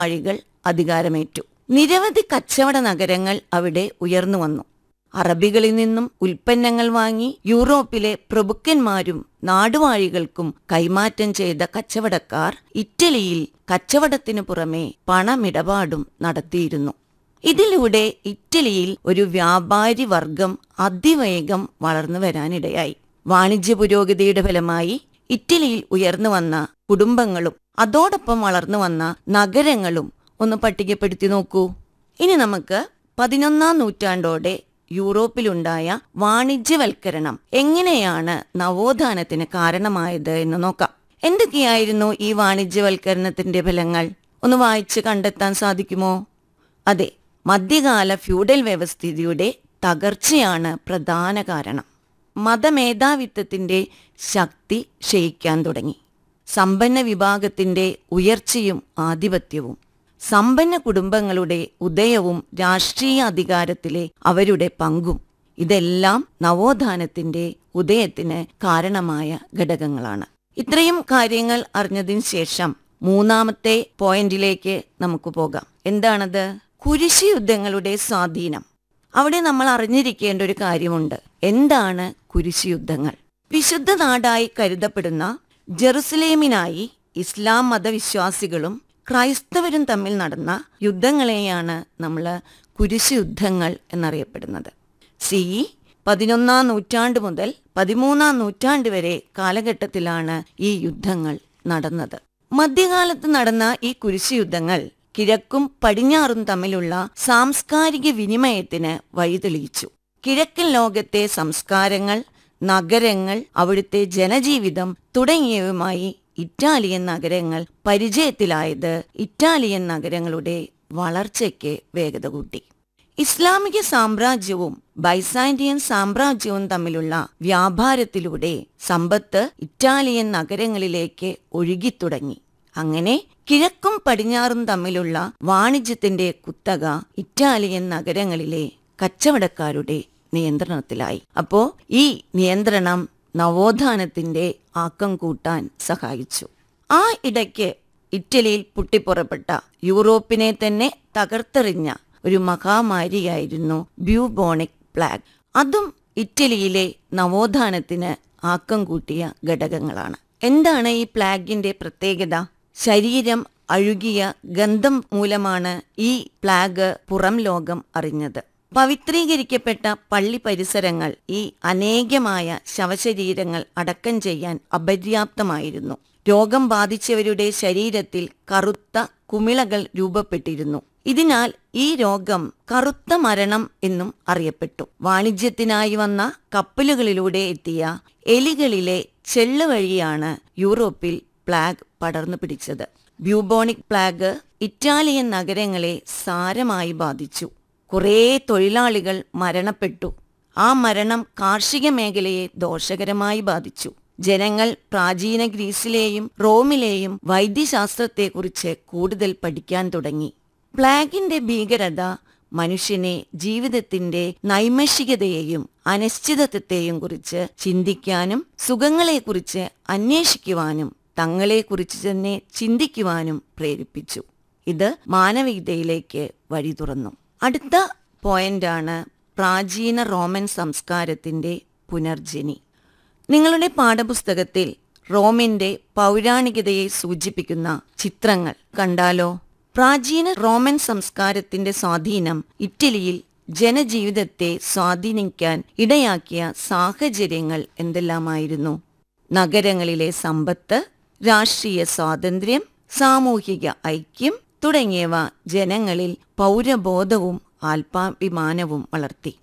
നാടുവാഴികൾ അധികാരമേറ്റു നിരവധി കച്ചവട നഗരങ്ങൾ അവിടെ ഉയർന്നു വന്നു അറബികളിൽ നിന്നും ഉൽപ്പന്നങ്ങൾ വാങ്ങി യൂറോപ്പിലെ പ്രഭുക്കന്മാരും നാടുവാഴികൾക്കും കൈമാറ്റം ചെയ്ത കച്ചവടക്കാർ ഇറ്റലിയിൽ കച്ചവടത്തിനു പുറമെ പണമിടപാടും നടത്തിയിരുന്നു ഇതിലൂടെ ഇറ്റലിയിൽ ഒരു വ്യാപാരി വർഗം അതിവേഗം വളർന്നു വരാനിടയായി വാണിജ്യ പുരോഗതിയുടെ ഫലമായി ഇറ്റലിയിൽ ഉയർന്നു വന്ന കുടുംബങ്ങളും അതോടൊപ്പം വളർന്നു വന്ന നഗരങ്ങളും ഒന്ന് പട്ടികപ്പെടുത്തി നോക്കൂ ഇനി നമുക്ക് പതിനൊന്നാം നൂറ്റാണ്ടോടെ യൂറോപ്പിലുണ്ടായ വാണിജ്യവൽക്കരണം എങ്ങനെയാണ് നവോത്ഥാനത്തിന് കാരണമായത് എന്ന് നോക്കാം എന്തൊക്കെയായിരുന്നു ഈ വാണിജ്യവൽക്കരണത്തിന്റെ ഫലങ്ങൾ ഒന്ന് വായിച്ച് കണ്ടെത്താൻ സാധിക്കുമോ അതെ മധ്യകാല ഫ്യൂഡൽ വ്യവസ്ഥിതിയുടെ തകർച്ചയാണ് പ്രധാന കാരണം മതമേധാവിത്വത്തിന്റെ ശക്തി ക്ഷയിക്കാൻ തുടങ്ങി സമ്പന്ന വിഭാഗത്തിന്റെ ഉയർച്ചയും ആധിപത്യവും സമ്പന്ന കുടുംബങ്ങളുടെ ഉദയവും രാഷ്ട്രീയ അധികാരത്തിലെ അവരുടെ പങ്കും ഇതെല്ലാം നവോത്ഥാനത്തിന്റെ ഉദയത്തിന് കാരണമായ ഘടകങ്ങളാണ് ഇത്രയും കാര്യങ്ങൾ അറിഞ്ഞതിന് ശേഷം മൂന്നാമത്തെ പോയിന്റിലേക്ക് നമുക്ക് പോകാം എന്താണത് കുരിശി യുദ്ധങ്ങളുടെ സ്വാധീനം അവിടെ നമ്മൾ അറിഞ്ഞിരിക്കേണ്ട ഒരു കാര്യമുണ്ട് എന്താണ് കുരിശി യുദ്ധങ്ങൾ വിശുദ്ധ നാടായി കരുതപ്പെടുന്ന ജെറുസലേമിനായി ഇസ്ലാം മതവിശ്വാസികളും ക്രൈസ്തവരും തമ്മിൽ നടന്ന യുദ്ധങ്ങളെയാണ് നമ്മൾ കുരിശ് യുദ്ധങ്ങൾ എന്നറിയപ്പെടുന്നത് സി പതിനൊന്നാം നൂറ്റാണ്ട് മുതൽ പതിമൂന്നാം നൂറ്റാണ്ട് വരെ കാലഘട്ടത്തിലാണ് ഈ യുദ്ധങ്ങൾ നടന്നത് മധ്യകാലത്ത് നടന്ന ഈ കുരിശ് യുദ്ധങ്ങൾ കിഴക്കും പടിഞ്ഞാറും തമ്മിലുള്ള സാംസ്കാരിക വിനിമയത്തിന് വഴിതെളിയിച്ചു കിഴക്കൻ ലോകത്തെ സംസ്കാരങ്ങൾ നഗരങ്ങൾ അവിടുത്തെ ജനജീവിതം തുടങ്ങിയവയുമായി ഇറ്റാലിയൻ നഗരങ്ങൾ പരിചയത്തിലായത് ഇറ്റാലിയൻ നഗരങ്ങളുടെ വളർച്ചയ്ക്ക് വേഗത കൂട്ടി ഇസ്ലാമിക സാമ്രാജ്യവും ബൈസാൻഡിയൻ സാമ്രാജ്യവും തമ്മിലുള്ള വ്യാപാരത്തിലൂടെ സമ്പത്ത് ഇറ്റാലിയൻ നഗരങ്ങളിലേക്ക് ഒഴുകിത്തുടങ്ങി അങ്ങനെ കിഴക്കും പടിഞ്ഞാറും തമ്മിലുള്ള വാണിജ്യത്തിന്റെ കുത്തക ഇറ്റാലിയൻ നഗരങ്ങളിലെ കച്ചവടക്കാരുടെ നിയന്ത്രണത്തിലായി അപ്പോ ഈ നിയന്ത്രണം നവോത്ഥാനത്തിന്റെ ആക്കം കൂട്ടാൻ സഹായിച്ചു ആ ഇടയ്ക്ക് ഇറ്റലിയിൽ പൊട്ടിപ്പുറപ്പെട്ട യൂറോപ്പിനെ തന്നെ തകർത്തെറിഞ്ഞ ഒരു മഹാമാരിയായിരുന്നു ബ്യൂബോണിക് പ്ലാഗ് അതും ഇറ്റലിയിലെ നവോത്ഥാനത്തിന് ആക്കം കൂട്ടിയ ഘടകങ്ങളാണ് എന്താണ് ഈ പ്ലാഗിന്റെ പ്രത്യേകത ശരീരം അഴുകിയ ഗന്ധം മൂലമാണ് ഈ പ്ലാഗ് പുറം ലോകം അറിഞ്ഞത് പവിത്രീകരിക്കപ്പെട്ട പള്ളി പരിസരങ്ങൾ ഈ അനേകമായ ശവശരീരങ്ങൾ അടക്കം ചെയ്യാൻ അപര്യാപ്തമായിരുന്നു രോഗം ബാധിച്ചവരുടെ ശരീരത്തിൽ കറുത്ത കുമിളകൾ രൂപപ്പെട്ടിരുന്നു ഇതിനാൽ ഈ രോഗം കറുത്ത മരണം എന്നും അറിയപ്പെട്ടു വാണിജ്യത്തിനായി വന്ന കപ്പലുകളിലൂടെ എത്തിയ എലികളിലെ ചെള്ള് വഴിയാണ് യൂറോപ്പിൽ പ്ലാഗ് പടർന്നു പിടിച്ചത് ബ്യൂബോണിക് പ്ലാഗ് ഇറ്റാലിയൻ നഗരങ്ങളെ സാരമായി ബാധിച്ചു കുറേ തൊഴിലാളികൾ മരണപ്പെട്ടു ആ മരണം കാർഷിക മേഖലയെ ദോഷകരമായി ബാധിച്ചു ജനങ്ങൾ പ്രാചീന ഗ്രീസിലെയും റോമിലെയും വൈദ്യശാസ്ത്രത്തെക്കുറിച്ച് കൂടുതൽ പഠിക്കാൻ തുടങ്ങി പ്ലാഗിന്റെ ഭീകരത മനുഷ്യനെ ജീവിതത്തിന്റെ നൈമഷികതയെയും അനിശ്ചിതത്വത്തെയും കുറിച്ച് ചിന്തിക്കാനും സുഖങ്ങളെക്കുറിച്ച് അന്വേഷിക്കുവാനും തങ്ങളെക്കുറിച്ച് തന്നെ ചിന്തിക്കുവാനും പ്രേരിപ്പിച്ചു ഇത് മാനവികതയിലേക്ക് വഴി തുറന്നു അടുത്ത പോയിന്റാണ് പ്രാചീന റോമൻ സംസ്കാരത്തിന്റെ പുനർജനി നിങ്ങളുടെ പാഠപുസ്തകത്തിൽ റോമിന്റെ പൗരാണികതയെ സൂചിപ്പിക്കുന്ന ചിത്രങ്ങൾ കണ്ടാലോ പ്രാചീന റോമൻ സംസ്കാരത്തിന്റെ സ്വാധീനം ഇറ്റലിയിൽ ജനജീവിതത്തെ സ്വാധീനിക്കാൻ ഇടയാക്കിയ സാഹചര്യങ്ങൾ എന്തെല്ലാമായിരുന്നു നഗരങ്ങളിലെ സമ്പത്ത് രാഷ്ട്രീയ സ്വാതന്ത്ര്യം സാമൂഹിക ഐക്യം തുടങ്ങിയവ ജനങ്ങളിൽ പൗരബോധവും ആത്മാഭിമാനവും വളർത്തി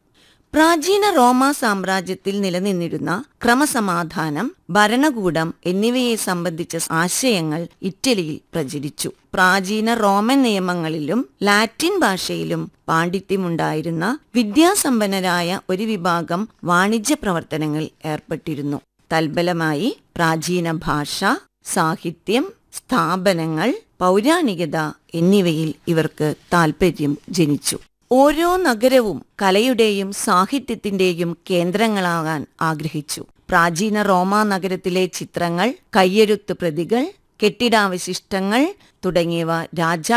പ്രാചീന റോമ സാമ്രാജ്യത്തിൽ നിലനിന്നിരുന്ന ക്രമസമാധാനം ഭരണകൂടം എന്നിവയെ സംബന്ധിച്ച ആശയങ്ങൾ ഇറ്റലിയിൽ പ്രചരിച്ചു പ്രാചീന റോമൻ നിയമങ്ങളിലും ലാറ്റിൻ ഭാഷയിലും പാണ്ഡിത്യമുണ്ടായിരുന്ന വിദ്യാസമ്പന്നരായ ഒരു വിഭാഗം വാണിജ്യ പ്രവർത്തനങ്ങളിൽ ഏർപ്പെട്ടിരുന്നു തൽബലമായി പ്രാചീന ഭാഷ സാഹിത്യം സ്ഥാപനങ്ങൾ പൗരാണികത എന്നിവയിൽ ഇവർക്ക് താൽപര്യം ജനിച്ചു ഓരോ നഗരവും കലയുടെയും സാഹിത്യത്തിന്റെയും കേന്ദ്രങ്ങളാകാൻ ആഗ്രഹിച്ചു പ്രാചീന റോമ നഗരത്തിലെ ചിത്രങ്ങൾ കയ്യെഴുത്ത് പ്രതികൾ കെട്ടിടാവശിഷ്ടങ്ങൾ തുടങ്ങിയവ രാജാ